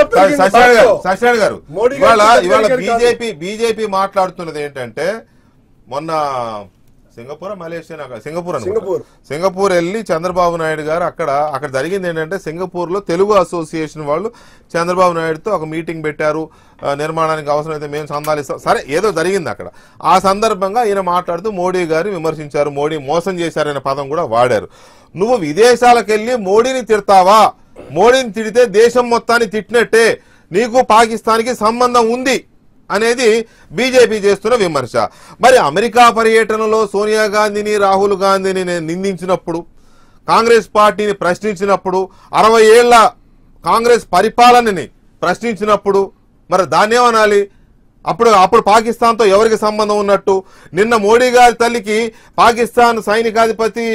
Gap పెరిగింది సత్యనారాయణ గారు భారత్లో. సత్యనారాయణ గారు మోడీ గారు ఇవాళ చెప్పారు ఇవాళ కాదు. బీజేపీ బీజేపీ మాట్లాడుతున్నది ఏంటంటే మొన్న సింగపూర్ మలేషియా నాకు- సింగపూర్ అనుకుంటా. సింగపూర్. సింగపూర్ వెళ్ళి చంద్రబాబు నాయుడు గారు అక్కడ అక్కడ జరిగింది ఏంటంటే సింగపూర్ లో తెలుగు అసోసియేషన్ వాళ్ళు చంద్రబాబు నాయుడుతో ఒక మీటింగ్ పెట్టారు ఆ, నిర్మాణానికి అవసరమైతే మేము సందాలు ఇస్తాం సరే ఏదో జరిగింది అక్కడ ఆ సందర్భంగా ఈయన మాట్లాడుతూ మోడీ గారు విమర్శించారు మోడీ మోసం చేశారనే పదం కూడా వాడారు నువ్వు విదేశాలకు వెళ్ళి మోడీని తిడతావా మోడీని తిడితే దేశం మొత్తాన్ని తిట్టినట్టే నీకు పాకిస్తాన్కి సంబంధం ఉంది అనేది బీజేపీ చేస్తున్న విమర్శ మరి అమెరికా పర్యటనలో సోనియా గాంధీని రాహుల్ గాంధీని నేను నిందించినప్పుడు కాంగ్రెస్ పార్టీని ప్రశ్నించినప్పుడు అరవై ఏళ్ల కాంగ్రెస్ పరిపాలనని ప్రశ్నించినప్పుడు మరి దాన్నేమనాలి అప్పుడు అప్పుడు పాకిస్తాన్తో ఎవరికి సంబంధం ఉన్నట్టు నిన్న మోడీ గారి తల్లికి పాకిస్తాన్ సైనికాధిపతి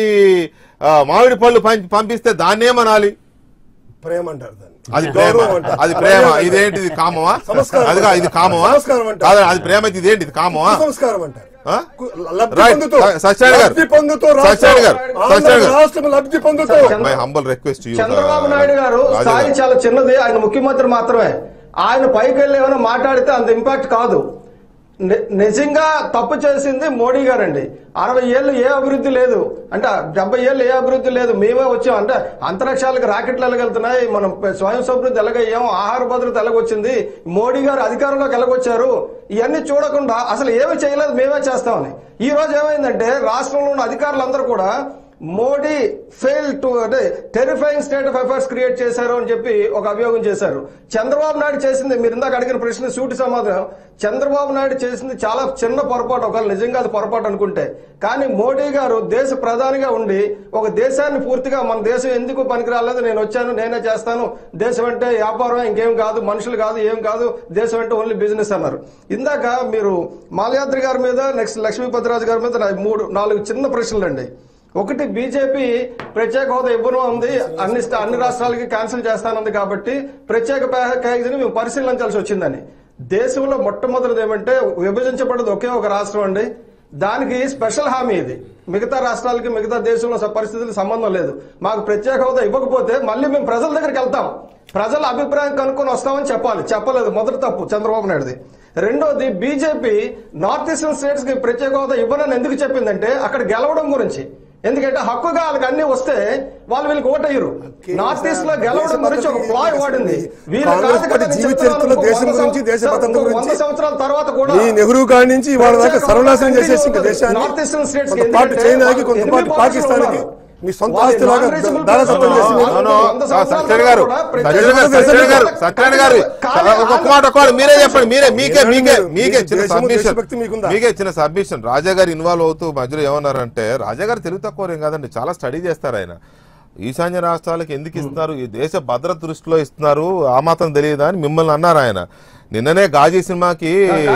ఆ, మామిడి పళ్ళు పంపి- పంపిస్తే దాన్నేమనాలి ప్రేమ అంటారు దాన్ని అది ప్రేమ గౌరవం అంటారు. అది ప్రేమ ఇదేంటిది కామమా సంస్కారం అదిగా ఇది కామమా సంస్కారం అంటారు. కాదు అది ప్రేమ అయితే ఇదేంటి ఇది కామమా సంస్కారం అంటారు ఆ? లబ్ధి Right. పొందుతూ సత్యనారాయణ గారు. లబ్ధి పొందుతూ రాష్ట్రం- సత్యనారాయణ గారు. ఆంధ్ర సత్యనారాయణ గారు. రాష్ట్రం లబ్ధి పొందుతూ my humble request Chandrababu Naidu గారు స్థాయి చాలా చిన్నది ఆయన ముఖ్యమంత్రి మాత్రమే ఆయన పైకి వెళ్ళి ఏమైనా మాట్లాడితే అంత ఇంపాక్ట్ కాదు ని- నిజంగా తప్పు చేసింది మోడీ గారండి అరవై ఏళ్ళు ఏ అభివృద్ధి లేదు అంటే డెబ్బై ఏళ్ళు ఏ అభివృద్ధి లేదు మేమే వచ్చాం అంటే అంతరిక్షాలకు రాకెట్లు ఎలాగెళ్తున్నాయి మనం స్వయం సమృద్ధి ఎలాగయ్యాం ఆహార భద్రత ఎలాగొచ్చింది మోడీ గారు అధికారంలోకి ఎలాగొచ్చారు ఇవన్నీ చూడకుండా అసలు ఏమి చేయలేదు మేమే చేస్తామని ఈ రోజు ఏమైందంటే రాష్ట్రంలో ఉన్న అధికారులందరూ కూడా మోడీ ఫెయిల్ టు అంటే terrifying state of affairs create చేశారు అని చెప్పి ఒక అభియోగం చేశారు చంద్రబాబు నాయుడు చేసింది మీరు ఇందాక అడిగిన ప్రశ్న సూటి సమాధానం చంద్రబాబు నాయుడు చేసింది చాలా చిన్న పొరపాటు ఒకవేళ నిజంగా అది పొరపాటు అనుకుంటే కానీ మోడీ గారు దేశ ప్రధానిగా ఉండి ఒక దేశాన్ని పూర్తిగా మన దేశం ఎందుకు పనికిరాలేదు నేను వచ్చాను నేనే చేస్తాను దేశం అంటే వ్యాపారం ఇంకేం కాదు మనుషులు కాదు ఏం కాదు దేశం అంటే ఓన్లీ బిజినెస్ అన్నారు ఇందాక మీరు మాలయాద్రి గారి మీద నెక్స్ట్ లక్ష్మీపతిరాజు గారి మీద నా మూడు నాలుగు చిన్న ప్రశ్నలు అండి ఒకటి బీజేపీ ప్రత్యేక హోదా ఇవ్వను ఉంది అన్ని స్ట- అన్ని రాష్ట్రాలకి క్యాన్సిల్ చేస్తానంది కాబట్టి ప్రత్యేక ప్యాకేజీని మేము పరిశీలించాల్సి వచ్చిందని దేశంలో మొట్టమొదటిది ఏమంటే విభజించబడదు ఒకే ఒక రాష్ట్రం అండి దానికి స్పెషల్ హామీ ఇది మిగతా రాష్ట్రాలకి మిగతా దేశంలో స- పరిస్థితులకు సంబంధం లేదు మాకు ప్రత్యేక హోదా ఇవ్వకపోతే మళ్ళీ మేము ప్రజల దగ్గరికి వెళ్తాం ప్రజల అభిప్రాయం కనుక్కొని వస్తామని చెప్పాలి చెప్పలేదు మొదటి తప్పు చంద్రబాబు నాయుడుది రెండోది బీజేపీ నార్త్ ఈస్టర్న్ స్టేట్స్ కి ప్రత్యేక హోదా ఇవ్వనని ఎందుకు చెప్పిందంటే అక్కడ గెలవడం గురించి ఎందుకంటే హక్కుగా వాళ్ళకి అన్ని వస్తే వాళ్ళు వీళ్ళకి ఓటయ్యరు నార్త్ ఈస్ట్ లో గెలవడం గురించి ఒక ప్లాయ్ వాడింది వీళ్ళు కాంగ్రెస్ కాదు పార్టీ కదా నేను జీవిత చెప్తున్నాను, చరిత్రలో దేశం వంద గురించి, దేశ సంవ- భద్రత వంద గురించి సంవత్సరాల తర్వాత కూడా ఈ నెహ్రూ కాడి నుంచి వాళ్ళ దాకా సర్వనాశనం చేసేసి ఇంకా దేశాన్ని నార్త్ ఈస్టర్న్ స్టేట్స్ కొంత పార్టీ చైనాకి కొంత పార్టీ పాకిస్తాన్కి మీ సొంత ఆస్తిలాగా దారసత్వం చేసి మీరు సత్యనారాయణ గారు సత్యనారాయణ గారు సత్యనారాయణ గారు సత్యనారాయణ గారు ఒక మాట ఒక మాట మీరే చెప్పండి మీరే మీకే మీకే మీకే చిన్న దేశము, సబ్మిషన్ దేశభక్తి మీకుందా? మీకే చిన్న సబ్మిషన్ రాజా గారు ఇన్వాల్వ్ అవుతూ మధ్యలో ఏమన్నారంటే రాజా గారు తెలుగు తక్కువ ఏం కాదండి చాలా స్టడీ చేస్తారు ఆయన ఈశాన్య రాష్ట్రాలకు ఎందుకు ఇస్తున్నారు ఈ దేశ భద్రత దృష్టిలో ఇస్తున్నారు ఆ మాత్రం తెలియదా అని మిమ్మల్ని అన్నారు ఆయన నిన్ననే గాజీ సినిమాకి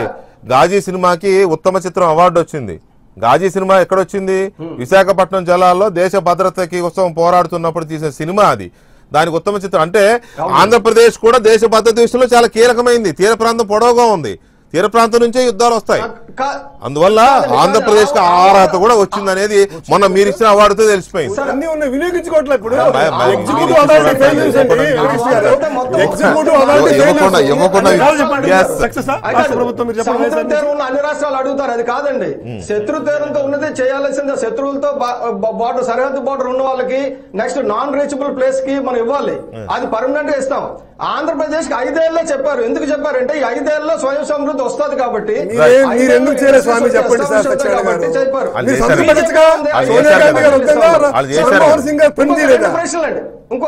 గాజీ సినిమాకి ఉత్తమ చిత్రం అవార్డు వచ్చింది గాజీ సినిమా ఎక్కడొచ్చింది విశాఖపట్నం జలాల్లో దేశ భద్రతకి కోసం పోరాడుతున్నప్పుడు తీసిన సినిమా అది దానికి ఉత్తమ చిత్రం అంటే ఆంధ్రప్రదేశ్ కూడా దేశ భద్రత విషయంలో చాలా కీలకమైంది తీర ప్రాంతం పొడవుగా ఉంది తీర ప్రాంతం నుంచే యుద్ధాలు వస్తాయి అందువల్ల ఆంధ్రప్రదేశ్ కి ఆ అర్హత కూడా వచ్చింది అనేది మొన్న మీరు ఇచ్చిన అవార్డుతో తెలిసిపోయింది అన్ని ఉన్నాయి వినియోగించుకోవట్లేదు ఇప్పుడు మరి- మరి ఎగ్జిక్యూటివ్ మీరు అథారిటీ ఫెయిల్ చూడండి. చేసింది వెంకటేష్ గారు ఎగ్జిక్యూటివ్ అథారిటీ ఫెయిల్ ఇవ్వకుండా ఇవ్వకుండా Yes. సక్సెస్ రాష్ట్ర ప్రభుత్వం మీరు చెప్పండి సముద్ర తీరంలో అన్ని రాష్ట్రాలు అడుగుతారు అది కాదండి శత్రు తీరంతో ఉన్నది చేయాల్సిందే శత్రువులతో బార్డర్ సరిహద్దు బార్డర్ ఉన్న వాళ్ళకి నెక్స్ట్ నాన్ రీచబుల్ ప్లేస్ కి మనం ఇవ్వాలి అది పర్మనెంట్ గా ఇస్తాం ఆంధ్రప్రదేశ్ కి ఐదేళ్లే చెప్పారు ఎందుకు చెప్పారంటే ఈ ఐదేళ్లలో స్వయం సమృద్ధి వస్తుంది కాబట్టి మీరే- మీరు ఐదేళ్ళు ఎందుకు చేయలేదు స్వామి establish చెప్పండి సార్ అవుతుంది సత్యనారాయణ కాబట్టి గారు. చెప్పారు. వాళ్ళు మీరు చేశారు. సంతృప్తిగా వాళ్ళు సోనియా చేశారు గాంధీ గారు కదా. వద్దా వాళ్ళు చేశారు మన్మోహన్ కదా. సింగ్ గారు పని ఇంకొక చేయలేదా రెండు ప్రశ్నలండి ఇంకో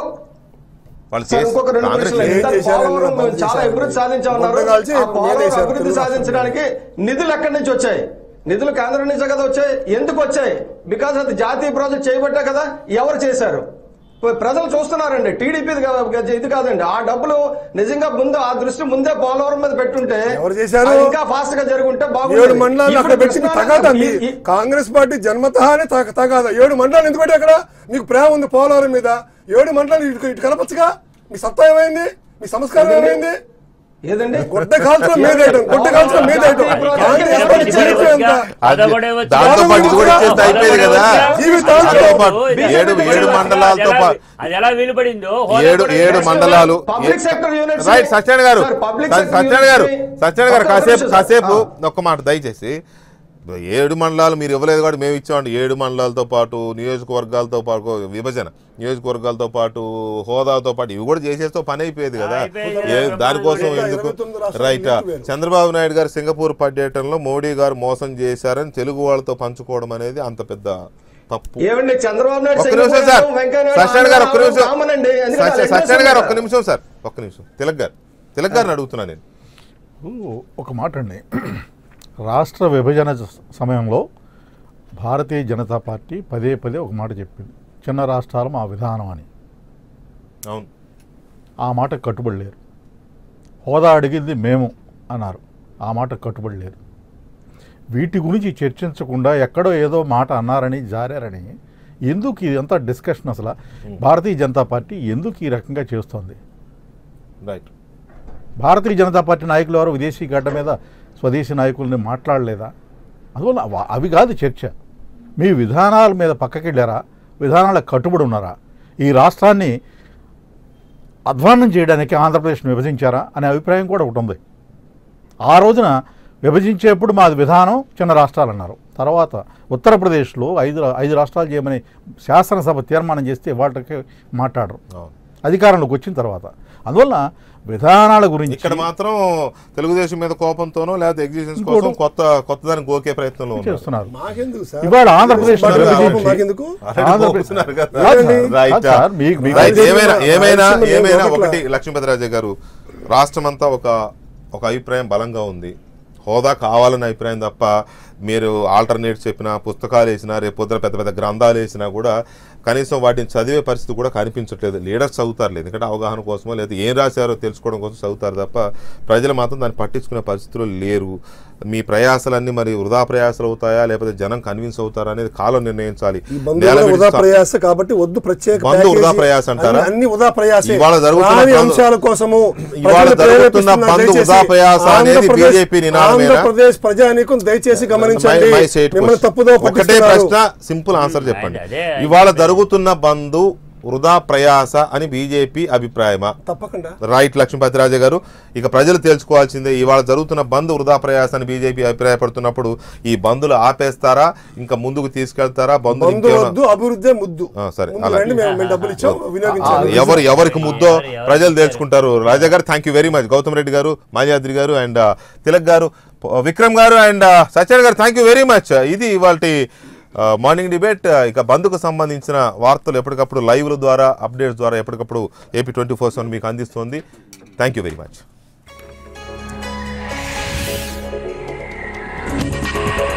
వాళ్ళు సార్, చేసి ఇంకొక రెండు కాంగ్రెస్ ప్రశ్నలు. ఏం ఇంత చేశారు? పోలవరం ఎందులో పని చాలా చేశారు? అభివృద్ధి సాధించామన్నారు గుంట కాల్చి ఆ పోలవరం మీద వేశారు. అభివృద్ధి తెలుగు సాధించడానికి నిధులు ఎక్కడి నుంచి వచ్చాయి నిధులు కేంద్రం నుంచే కదా వచ్చాయి ఎందుకు వచ్చాయి బికాస్ అది జాతీయ ప్రాజెక్ట్ చేయబట్టే కదా ఎవరు చేశారు ప్ర- ప్రజలు చూస్తున్నారండి టీడీపీ ఇది కాదండి ఆ డబ్బులు నిజంగా ముందు ఆ దృష్టి ముందే పోలవరం మీద పెట్టుంటే ఎవరు చేశారు? అది ఇంకా ఫాస్ట్ గా జరుగుంటే ఏడు బాగుండేది. మండలాలు అక్కడ ఇప్పుడు పెట్టి కృష్ణా- తగాదా మీ ఈ- ఈ- కాంగ్రెస్ పార్టీ జన్మతహానే తగ- తగాదా ఏడు మండలాలు ఎందుకు పెట్టి అక్కడ మీకు ప్రేమ ఉంది పోలవరం మీద ఏడు మండలాలు ఇటు ఇటు కలపచ్చుగా మీ సత్తా ఏమైంది మీ సంస్కారం ఏమైంది ఏదండి గుడ్డ కాల్చడం మీదేయడం గుడ్డ కాల్చడం మీదేయడం కాంగ్రెస్ పార్టీ చరిత్ర ఎంత అది- దాంతో పాటు ఇది కూడా ఇచ్చేస్తే అయిపోయేది కదా జీవితాంతం దాంతో పాటు ఏడు ఏడు మండలాలతో పాటు అది ఎలా వీలుపడిందో ఏడు ఏడు మండలాలు Public sector units- right Satyanarayana గారు Sir, public స- sector సత్యనారాయణ గారు units- సత్యనారాయణ గారు ఒక్క కాసేపు నిమిషం, కాసేపు sir. ఒక్క మాట దయచేసి ఏడు మండలాలు మీరు ఇవ్వలేదు కాబట్టి మేము ఇచ్చామండి ఏడు మండలాలతో పాటు నియోజకవర్గాలతో పాటు విభజన నియోజకవర్గాలతో పాటు హోదాతో పాటు ఇవి కూడా చేసేస్తే పని అయిపోయేది కదా అయిపోయేది. ఏ- దానికోసం ఇరవై ఎందుకు తొమ్మిది రాష్ట్రాలు రైట్ ఎందుకు వేరు? చంద్రబాబు నాయుడు గారు సింగపూర్ పర్యటనలో మోడీ గారు మోసం చేశారని తెలుగు వాళ్ళతో పంచుకోవడం అనేది అంత పెద్ద తప్పు ఏమండి చంద్రబాబు నాయుడు ఒక్క నిమిషం సింగపూర్ సార్ వెళ్ళడం, వెంకయ్య నాయుడు సత్యనారాయణ గారు ఒక్క నిమిషం కామన్ అండి ఎందుకంటే సత్య- అది సత్యనారాయణ గారు ఒక్క కదా. నిమిషం సార్ ఒక్క నిమిషం తిలక్ గారు తిలక్ గారిని అడుగుతున్నా నేను ఒక మాట అండి రాష్ట్ర విభజన స- సమయంలో భారతీయ జనతా పార్టీ పదే పదే ఒక మాట చెప్పింది చిన్న రాష్ట్రాలు మా విధానం అని అవును ఆ మాట కట్టుబడి లేరు హోదా అడిగింది మేము అన్నారు ఆ మాట కట్టుబడి లేరు వీటి గురించి చర్చించకుండా ఎక్కడో ఏదో మాట అన్నారని జారారని ఎందుకు ఇదంతా డిస్కషన్ అసలు భారతీయ జనతా పార్టీ ఎందుకు ఈ రకంగా చేస్తోంది రైట్ భారతీయ జనతా పార్టీ నాయకులు ఎవరు విదేశీ గడ్డ మీద స్వదేశీ నాయకుల్ని మాట్లాడలేదా అందువల్ల వా- అవి కాదు చర్చ మీ విధానాల మీద పక్కకి వెళ్ళారా విధానాలకు కట్టుబడి ఉన్నారా ఈ రాష్ట్రాన్ని అధ్వాన్నం చేయడానికి ఆంధ్రప్రదేశ్ను విభజించారా అనే అభిప్రాయం కూడా ఒకటి ఉంది ఆ రోజున విభజించేప్పుడు మాది విధానం చిన్న రాష్ట్రాలు అన్నారు తర్వాత ఉత్తరప్రదేశ్లో ఐదు రా- ఐదు రాష్ట్రాలు చేయమని శాసనసభ తీర్మానం చేస్తే వాళ్ళకి మాట్లాడరు అవును అధికారంలోకి వచ్చిన తర్వాత అందువల్ల విధానాల గురించి ఇక్కడ మాత్రం తెలుగుదేశం మీద కోపంతోనో లేకపోతే ఎగ్జిబిషన్స్ కోసం ఇంకోటి- కొత్త కొత్తదాన్ని గోకే ప్రయత్నంలో ఉన్నారు చేస్తున్నారు మాకెందుకు సార్ ఇవాళ ఆంధ్రప్రదేశ్ పార్టీ విభజించి- కోపం మాకెందుకు ఆల్రెడీ ఆంధ్రప్రదేశ్ పోతున్నారు కదా. కాదు రైట్. సార్, మీకు- మీకు- రైట్. ఏమైనా ఏమైనా రాయలసీమ మేము ఏమైనా ఒకట్లా. ఒకటి లక్ష్మీపతిరాజు గారు రాష్ట్రం అంతా ఒక ఒక అభిప్రాయం బలంగా ఉంది హోదా కావాలనే అభిప్రాయం తప్ప మీరు ఆల్టర్నేట్ చెప్పినా పుస్తకాలు వేసినా రేపు పొద్దున పెద్ద పెద్ద గ్రంథాలు వేసినా కూడా కనీసం వాటిని చదివే పరిస్థితి కూడా కనిపించట్లేదు లీడర్స్ చదువుతారు లేదు ఎందుకంటే అవగాహన కోసమో లేదా ఏం రాశారో తెలుసుకోవడం కోసం చదువుతారు తప్ప ప్రజలు మాత్రం దాన్ని పట్టించుకునే పరిస్థితులు లేరు మీ ప్రయాసాలన్నీ మరి వృధా ప్రయాసాలు అవుతాయా లేకపోతే జనం కన్విన్స్ అవుతారా అనేది కాలం నిర్ణయించాలి ఈ బంధువుల నేల వృధా విడిచి- ప్రయాస కాబట్టి వద్దు ప్రత్యేక బంధు ప్యాకేజీ. వృధా ప్రయాస అంటారా? అన్ని- అన్ని వృధా ప్రయాసే ఇవాళ జరుగుతున్న రాని బంధు- అంశాల కోసము ఇవాళ ప్రజలు జరుగుతున్న ప్రేరేపిస్తున్నారు. బంధు దయచేసి వృధా ప్రయాస అనేది ఆంధ్రప్రదేశ్- BJP నినాదమేనా? ఆంధ్రప్రదేశ్ ప్రజానీకం దయచేసి గమనించండి మై- మై స్టేట్ మిమ్మల్ని క్వశ్చన్. తప్పుదో ఒకటే పట్టిస్తున్నారు. ప్రశ్న సింపుల్ ఆన్సర్ చెప్పండి అదే, ఇవాళ జరుగుతున్న బంధు వృధా ప్రయాస అని బీజేపీ అభిప్రాయమా తప్పకుండా రైట్ లక్ష్మీపతిరాజు గారు ఇక ప్రజలు తెలుసుకోవాల్సిందే ఇవాళ జరుగుతున్న బంద్ వృధా ప్రయాసాన్ని బీజేపీ అభిప్రాయపడుతున్నప్పుడు ఈ బంధులు ఆపేస్తారా ఇంకా ముందుకు తీసుకెళ్తారా బంధులు బంధు ఇంకేమైనా- వద్దు అభివృద్ధి ముద్దు ఆ, సరే, ముందు అలాగే. రండి, మేము మేము డబ్బులు ఇచ్చాం వినియోగించాలి ఎవరు ఎవరికి ముద్దో ప్రజలు తెలుసుకుంటారు రాజా గారు thank you very much Gautam Reddy గారు మాల్యాద్రి గారు అండ్ తిలక్ గారు ప- విక్రమ్ గారు అండ్ సత్యన్ గారు థ్యాంక్ యూ వెరీ మచ్ ఇది ఇవాళ మార్నింగ్ డిబేట్ ఇక బంద్కు సంబంధించిన వార్తలు ఎప్పటికప్పుడు లైవ్ల ద్వారా అప్డేట్స్ ద్వారా ఎప్పటికప్పుడు ఏపీ ట్వంటీ ఫోర్ సెవెన్ మీకు అందిస్తుంది థ్యాంక్ యూ వెరీ మచ్